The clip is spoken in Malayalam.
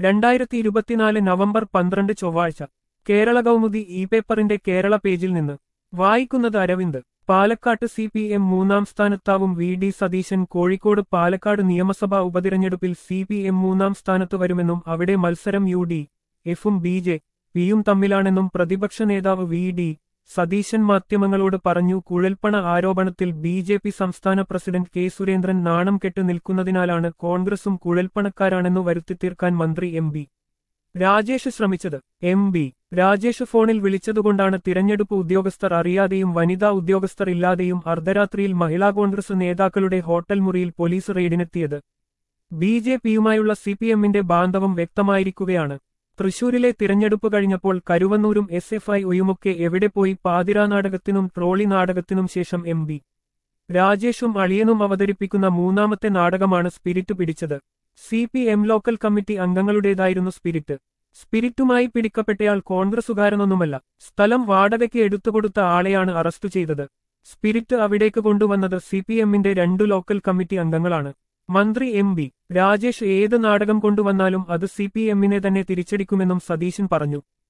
രണ്ടായിരത്തി ഇരുപത്തിനാല് നവംബർ പന്ത്രണ്ട് ചൊവ്വാഴ്ച കേരള കൗമുദി ഇ പേപ്പറിന്റെ കേരള പേജിൽ നിന്ന് വായിക്കുന്നത് അരവിന്ദ് പാലക്കാട്ട് സി പി എം മൂന്നാം സ്ഥാനത്താവും വി ഡി സതീശൻ കോഴിക്കോട് പാലക്കാട് നിയമസഭാ ഉപതിരഞ്ഞെടുപ്പിൽ സി പി എം മൂന്നാം സ്ഥാനത്ത് വരുമെന്നും അവിടെ മത്സരം യു ഡി എഫും ബി ജെ പിയും തമ്മിലാണെന്നും പ്രതിപക്ഷ നേതാവ് വി ഡി സതീശൻ മാധ്യമങ്ങളോട് പറഞ്ഞു കുഴൽപ്പണ ആരോപണത്തിൽ ബി ജെ പി സംസ്ഥാന പ്രസിഡന്റ് കെ സുരേന്ദ്രൻ നാണം കെട്ട് നിൽക്കുന്നതിനാലാണ് കോൺഗ്രസും കുഴൽപ്പണക്കാരാണെന്നു വരുത്തിത്തീർക്കാൻ മന്ത്രി എം ബി രാജേഷ് ശ്രമിച്ചത് എം ബി രാജേഷ് ഫോണിൽ വിളിച്ചതുകൊണ്ടാണ് തിരഞ്ഞെടുപ്പ് ഉദ്യോഗസ്ഥർ അറിയാതെയും വനിതാ ഉദ്യോഗസ്ഥർ ഇല്ലാതെയും അർദ്ധരാത്രിയിൽ മഹിളാ കോൺഗ്രസ് നേതാക്കളുടെ ഹോട്ടൽ മുറിയിൽ പോലീസ് റെയ്ഡിനെത്തിയത് ബി ജെ പിയുമായുള്ള സി പി എമ്മിന്റെ ബാന്ധവം വ്യക്തമായിരിക്കുകയാണ് തൃശൂരിലെ തിരഞ്ഞെടുപ്പ് കഴിഞ്ഞപ്പോൾ കരുവന്നൂരും എസ് എഫ് ഐ ഒയുമൊക്കെ എവിടെ പോയി പാതിരാ നാടകത്തിനും ട്രോളി നാടകത്തിനും ശേഷം എം ബി രാജേഷും അളിയനും അവതരിപ്പിക്കുന്ന മൂന്നാമത്തെ നാടകമാണ് സ്പിരിറ്റ് പിടിച്ചത് C P M local committee അംഗങ്ങളുടേതായിരുന്നു സ്പിരിറ്റ് സ്പിരിറ്റുമായി പിടിക്കപ്പെട്ടയാൾ കോൺഗ്രസുകാരനൊന്നുമല്ല സ്ഥലം വാടകയ്ക്ക് എടുത്തുകൊടുത്ത ആളെയാണ് അറസ്റ്റ് ചെയ്തത് സ്പിരിറ്റ് അവിടേക്ക് കൊണ്ടുവന്നത് സി പി എമ്മിന്റെ രണ്ടു ലോക്കൽ കമ്മിറ്റി അംഗങ്ങളാണ് മന്ത്രി എം ബി രാജേഷ് ഏത് നാടകം കൊണ്ടുവന്നാലും അത് സി പി എമ്മിനെ തന്നെ തിരിച്ചടിക്കുമെന്നും സതീശൻ പറഞ്ഞു